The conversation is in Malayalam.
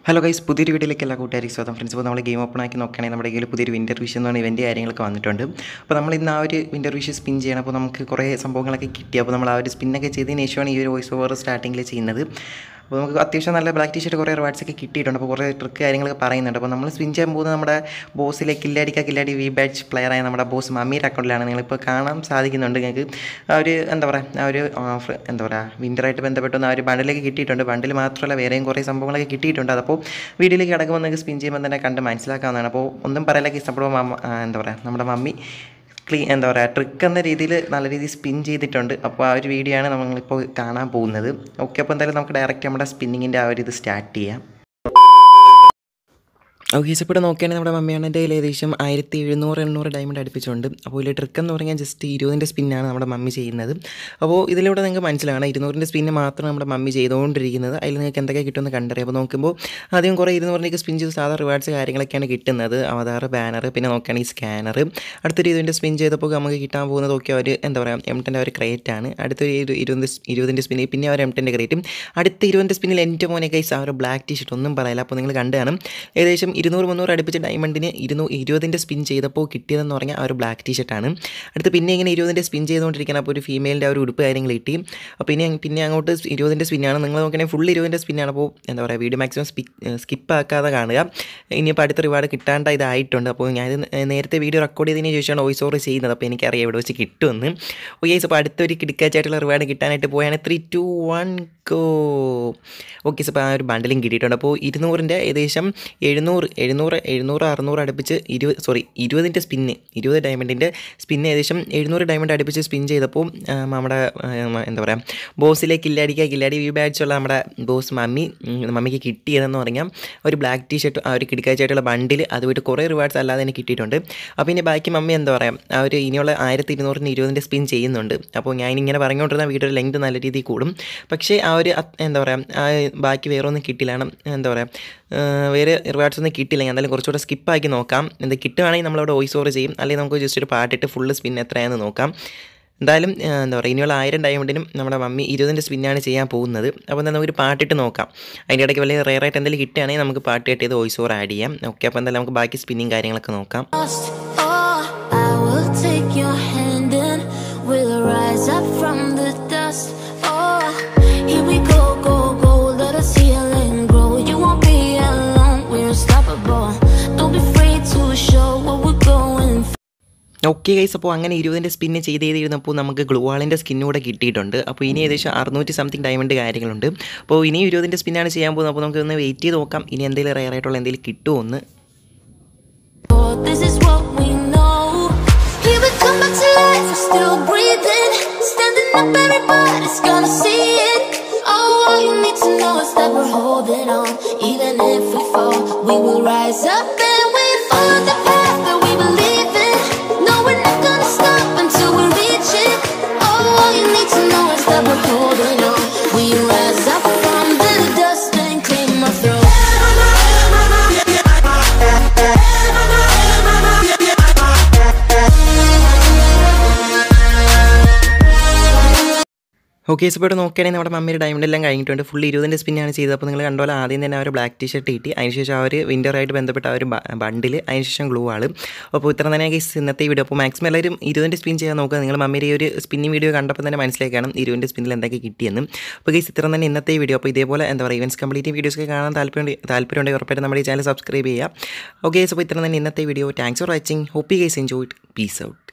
ഹലോ ഗൈസ് പുതിയൊരു വീഡിയോയിലേക്ക് എല്ലാ കൂട്ടുകാരി സ്വാഗതം ഫ്രണ്ട്സ് ഇപ്പോൾ നമ്മൾ ഗെയിം ഓപ്പൺ ആക്കി നോക്കുകയാണെങ്കിൽ നമ്മുടെ കയ്യിൽ പുതിയൊരു വിൻ്റർ വിഷ് എന്ന് പറഞ്ഞ ഇവൻ്റ് കാര്യങ്ങളൊക്കെ വന്നിട്ടുണ്ട് അപ്പോൾ നമ്മൾ ഇന്ന് ആ ഒരു വിൻ്റർ വിഷ് സ്പിൻ ചെയ്യണം അപ്പോൾ നമുക്ക് കുറേ സംഭവങ്ങളൊക്കെ കിട്ടി അപ്പോൾ നമ്മൾ ആ ഒരു സ്പിന്നൊക്കെ ചെയ്തതിന് ശേഷമാണ് ഈ ഒരു വോയിസ് ഓവർ സ്റ്റാർട്ടിങ്ങിൽ ചെയ്യുന്നത് അപ്പോൾ നമുക്ക് അത്യാവശ്യം നല്ല ബ്ലാക്ക് ടീഷർട്ട് കുറേ റിവാർഡ്സ് ഒക്കെ കിട്ടിയിട്ടുണ്ട് അപ്പോൾ കുറേ ട്രിക്ക് കാര്യങ്ങളൊക്കെ പറയുന്നുണ്ട് അപ്പോൾ നമ്മൾ സ്പിൻ ചെയ്യാൻ പോകുന്നത് നമ്മുടെ ബോസിലെ കില്ലാടിക്ക കില്ലാടി വി ബാച്ച് പ്ലെയറായ നമ്മുടെ ബോസ് മമ്മിയുടെ അക്കൗണ്ടിലാണ് നിങ്ങളിപ്പോൾ കാണാൻ സാധിക്കുന്നുണ്ട് നിങ്ങൾക്ക് ആ ഒരു എന്താ പറയുക ആ ഒരു ആ, ഫ്ര- എന്താ പറയുക വിൻ്ററായിട്ട് ബന്ധപ്പെട്ടൊന്ന് ആ ഒരു ബണ്ടിലേക്ക് കിട്ടിയിട്ടുണ്ട് ബണ്ടിൽ മാത്രമല്ല വേറെയും കുറേ സംഭവങ്ങളൊക്കെ കിട്ടിയിട്ടുണ്ട് അതപ്പോൾ വീഡിയോയിലേക്ക് കിടക്കുമ്പോൾ നിങ്ങൾക്ക് സ്പിൻ ചെയ്യുമ്പോൾ തന്നെ കണ്ട് മനസ്സിലാക്കാവുന്നതാണ് അപ്പോൾ ഒന്നും പറയലേക്ക് ഇഷ്ടപ്പെടുമ്പോൾ മമ്മ ആ, എന്താ പറയുക നമ്മുടെ മമ്മി ക്ലീ എന്താ പറയുക ട്രിക്ക് എന്ന രീതിയിൽ നല്ല രീതിയിൽ സ്പിൻ ചെയ്തിട്ടുണ്ട് അപ്പോൾ ആ ഒരു വീഡിയോ ആണ് നമ്മളിപ്പോൾ കാണാൻ പോകുന്നത് ഓക്കെ അപ്പോൾ എന്തായാലും നമുക്ക് ഡയറക്റ്റ് നമ്മുടെ സ്പിന്നിങ്ങിൻ്റെ ആ ഒരു ഇത് സ്റ്റാർട്ട് ചെയ്യാം ഓക്കെ ഇപ്പോൾ നോക്കുകയാണെങ്കിൽ നമ്മുടെ മമ്മിയാണ് എൻ്റെ കയ്യിൽ ഏകദേശം ആയിരത്തി എഴുന്നൂറ് എണ്ണൂറ് ഡയമണ്ട് അടുപ്പിച്ചുണ്ട് അപ്പോൾ ഇതിൽ ട്രിക്ക് എന്ന് പറഞ്ഞാൽ ജസ്റ്റ് ഇരുപതിൻ്റെ സ്പിന്നാണ് നമ്മുടെ മമ്മി ചെയ്യുന്നത് അപ്പോൾ ഇതിലൂടെ നിങ്ങൾക്ക് മനസ്സിലാവണം ഇരുന്നൂറിൻ്റെ സ്പിന്ന് മാത്രം നമ്മുടെ മമ്മി ചെയ്തുകൊണ്ടിരിക്കുന്നത് അതിൽ നിങ്ങൾക്ക് എന്തൊക്കെ കിട്ടുമെന്ന് കണ്ടറിയാം അപ്പോൾ നോക്കുമ്പോൾ ആദ്യം കുറേ ഇരുന്നൂറിലേക്ക് സ്പിൻ ചെയ്ത് സാധാ റിവാർഡ്സ് കാര്യങ്ങളൊക്കെയാണ് കിട്ടുന്നത് അവതാർ ബാനർ പിന്നെ നോക്കുകയാണെങ്കിൽ സ്കാനർ അടുത്തൊരു ഇരുപതിൻ്റെ സ്പിൻ ചെയ്തപ്പോൾ നമുക്ക് കിട്ടാൻ പോകുന്നത് ഒക്കെ ഒരു എന്താ പറയുക എംടെൻ്റെ ഒരു ക്രേറ്റ് ആണ് അടുത്തൊരു ഇരു- ഇരുപത് ഇരുപതിൻ്റെ സ്പിന്നിൽ പിന്നെ ഒരു എംടെൻ്റെ ക്രേറ്റും അടുത്ത ഇരുപതിൻ്റെ സ്പിന്നിൽ എൻ്റെ മോനെ കൈസ് ആ ഒരു ബ്ലാക്ക് ടീഷർട്ട് ഒന്നും പറയില്ല അപ്പോൾ നിങ്ങൾ കണ്ടു കാണും ഏകദേശം ഇരുന്നൂറ് മുന്നൂറ് അടുപ്പിച്ച് ഡയമണ്ടിന് ഇരുന്നൂ ഇരുപതിൻ്റെ സ്പിൻ ചെയ്തപ്പോൾ കിട്ടിയതെന്ന് പറഞ്ഞാൽ ആ ഒരു ബ്ലാക്ക് ടീഷർട്ടാണ് അടുത്ത് പിന്നെ ഇങ്ങനെ ഇരുപതിൻ്റെ സ്പിൻ ചെയ്തുകൊണ്ടിരിക്കണം അപ്പോൾ ഒരു ഫീമെയിലിൻ്റെ ആ ഒരു ഉടുപ്പ് കാര്യങ്ങൾ കിട്ടി അപ്പോൾ പിന്നെ പിന്നെ അങ്ങോട്ട് ഇരുപതിൻ്റെ സ്പിന്നാണ് നിങ്ങൾ നോക്കുകയാണെങ്കിൽ ഫുൾ ഇരുപതിൻ്റെ സ്പിന്നാണ് അപ്പോൾ എന്താ പറയുക വീഡിയോ മാക്സിമം സ്കിപ്പ് ആക്കാതെ കാണുക ഇനിയിപ്പോൾ അടുത്ത റിവാർഡ് കിട്ടാണ്ട് ഇതായിട്ടുണ്ട് അപ്പോൾ ഞാനിത് നേരത്തെ വീഡിയോ റെക്കോർഡ് ചെയ്തതിന് ശേഷമാണ് വോയിസ് ഓവർ ചെയ്യുന്നത് അപ്പോൾ എനിക്കറിയാം ഇവിടെ വെച്ച് കിട്ടുമെന്ന് ഓ യേസ് അപ്പോൾ അടുത്തൊരു കിടക്കാച്ചായിട്ടുള്ള റിവാർഡ് കിട്ടാനായിട്ട് പോയാണ് three two one go okay അപ്പോൾ ആ ഒരു ബണ്ടിലും കിട്ടിയിട്ടുണ്ട് അപ്പോൾ ഇരുന്നൂറിൻ്റെ ഏകദേശം എഴുന്നൂറ് എഴുന്നൂറ് എഴുന്നൂറ് അറുന്നൂറ് അടുപ്പിച്ച് ഇരുപത് സോറി ഇരുപതിൻ്റെ സ്പിന്ന് ഇരുപത് ഡയമണ്ടിൻ്റെ സ്പിന്ന് ഏകദേശം എഴുന്നൂറ് ഡയമണ്ട് അടുപ്പിച്ച് സ്പിൻ ചെയ്തപ്പോൾ ആ, നമ്മുടെ ആ, എന്താ പറയുക ബോസിലെ കില്ലാടിക്കുക കില്ലാടി വി ബാച്ചുള്ള നമ്മുടെ ബോസ് മമ്മി ഉം, മമ്മിക്ക് കിട്ടിയതെന്ന് പറഞ്ഞാൽ ഒരു ബ്ലാക്ക് ടീ ഷർട്ട് ആ ഒരു കിടക്കാച്ചായിട്ടുള്ള ബണ്ടിൽ അതുമായിട്ട് കുറേ റിവാർഡ്സ് അല്ലാതെ എനിക്ക് കിട്ടിയിട്ടുണ്ട് അപ്പോൾ ഇനി ബാക്കി മമ്മി എന്താ പറയുക ആ ഒരു ഇനിയുള്ള ആയിരത്തി ഇരുന്നൂറിന് ഇരുപതിൻ്റെ സ്പിൻ ചെയ്യുന്നുണ്ട് അപ്പോൾ ഞാൻ ഇങ്ങനെ പറഞ്ഞുകൊണ്ടിരുന്ന വീഡിയോ ലെങ്ത് നല്ല രീതിയിൽ കൂടും പക്ഷേ ആ ഒരു അത് എന്താ പറയുക ആ ബാക്കി വേറെ ഒന്നും കിട്ടില്ല കാരണം എന്താ പറയുക ആ, വേറെ റിവാർഡ്സ് ഒന്നും കിട്ടില്ല ഞാൻ എന്തായാലും കുറച്ചുകൂടെ സ്കിപ്പാക്കി നോക്കാം എന്താ കിട്ടുവാണെങ്കിൽ നമ്മളവിടെ വോയിസ് ഓവർ ചെയ്യും അല്ലെങ്കിൽ നമുക്ക് ജസ്റ്റ് ഒരു പാട്ടിട്ട് ഫുള്ള് സ്പിൻ എത്രയാണെന്ന് നോക്കാം എന്തായാലും ആ, എന്താ പറയുക ഇനിയുള്ള ആയിരം ഡയമണ്ടിനും നമ്മുടെ മമ്മി ഇരുപതിൻ്റെ സ്പിന്നാണ് ചെയ്യാൻ പോകുന്നത് അപ്പോൾ എന്താ നമുക്കൊരു പാട്ടിട്ട് നോക്കാം അതിൻ്റെ ഇടയ്ക്ക് വലിയ റെയർ ആയിട്ട് എന്തെങ്കിലും കിട്ടുകയാണെങ്കിൽ നമുക്ക് പാട്ട് കെട്ടി ചെയ്ത് വോയിസ് ഓവർ ആഡ് ചെയ്യാം ഓക്കെ അപ്പോൾ എന്തായാലും നമുക്ക് ബാക്കി സ്പിന്നിങ് കാര്യങ്ങളൊക്കെ നോക്കാം lost. Oh, I will take your hand and we'll rise up from the dust. Oh, here we go, go, go. Let us heal and grow. You won't be alone. We're unstoppable. Don't be afraid to show what we're going for. Okay guys അപ്പോൾ അങ്ങനെ ഇരുപതിൻ്റെ സ്പിന്ന് ചെയ്ത് ചെയ്തിരുന്നപ്പോൾ നമുക്ക് ഗ്ലൂവാളിൻ്റെ സ്കിന്നൂടെ കിട്ടിയിട്ടുണ്ട് അപ്പോൾ ഇനി ഏകദേശം അറുന്നൂറ്റി സംതിങ് ഡയമണ്ട് കാര്യങ്ങളുണ്ട് അപ്പോൾ ഇനി ഇരുപതിൻ്റെ സ്പിന്നാണ് ചെയ്യാൻ പോകുന്നത് അപ്പോൾ നമുക്ക് ഒന്ന് വെയിറ്റ് ചെയ്ത് നോക്കാം ഇനി എന്തെങ്കിലും റെയർ ആയിട്ടുള്ള എന്തെങ്കിലും കിട്ടുമോ എന്ന് Oh, this is what we know. Here we come back to life. We're still breathing. Standing up, everybody's gonna see it. Oh, all you need to know is that we're holding on. Even if we fall, we will rise up and we follow the path that we believe in. No, we're not gonna stop until we reach it. Oh, all you need to know is that we're holding on. We rise up from the dust and claim our throne. Okay ഇപ്പോൾ ഇവിടെ നോക്കുകയാണെങ്കിൽ നമ്മുടെ മമ്മിയുടെ ഡയമണ്ട് എല്ലാം കഴിഞ്ഞിട്ടുണ്ട് ഫുൾ ഇരുപതിൻ്റെ സ്പിന്നാണ് ചെയ്തത് അപ്പോൾ നിങ്ങൾ കണ്ടോലെ ആദ്യം തന്നെ ആ ഒരു ബ്ലാക്ക് ടീ ഷർട്ട് കിട്ടി അതിനുശേഷം ആ ഒരു വിൻ്ററായിട്ട് ബന്ധപ്പെട്ട ആ ഒരു ബണ്ടിൽ അതിനുശേഷം ഗ്ലൂ ആൾ അപ്പോൾ ഇത്ര തന്നെ ഗൈസ് ഇന്നത്തെ വീഡിയോ അപ്പോൾ മാക്സിമം എല്ലാവരും ഇരുപതിൻ്റെ സ്പിൻ ചെയ്യാൻ നോക്കുക നിങ്ങൾ മമ്മിയുടെ ഈ ഒരു സ്പിന്നിങ് വീഡിയോ കണ്ടപ്പോൾ തന്നെ മനസ്സിലാക്കണം ഇരുപതിൻ്റെ സ്പിന്നിൽ എന്തൊക്കെ കിട്ടിയെന്ന് അപ്പോൾ ഗൈസ് ഇത്ര തന്നെ ഇന്നത്തെ വീഡിയോ അപ്പോൾ ഇതേപോലെ എന്താ പറയുക ഇവൻസ് കംപ്ലീറ്റ് വീഡിയോസ് ഒക്കെ കാണാൻ താല്പര്യം താല്പര്യമുണ്ടെങ്കിൽ ഉറപ്പായിട്ടും നമ്മുടെ ഈ ചാനൽ സബ്സ്ക്രൈബ് ചെയ്യുക ഓക്കെ അപ്പോൾ ഇത്ര തന്നെ ഇന്നത്തെ video thanks for watching hope you guys enjoy peace out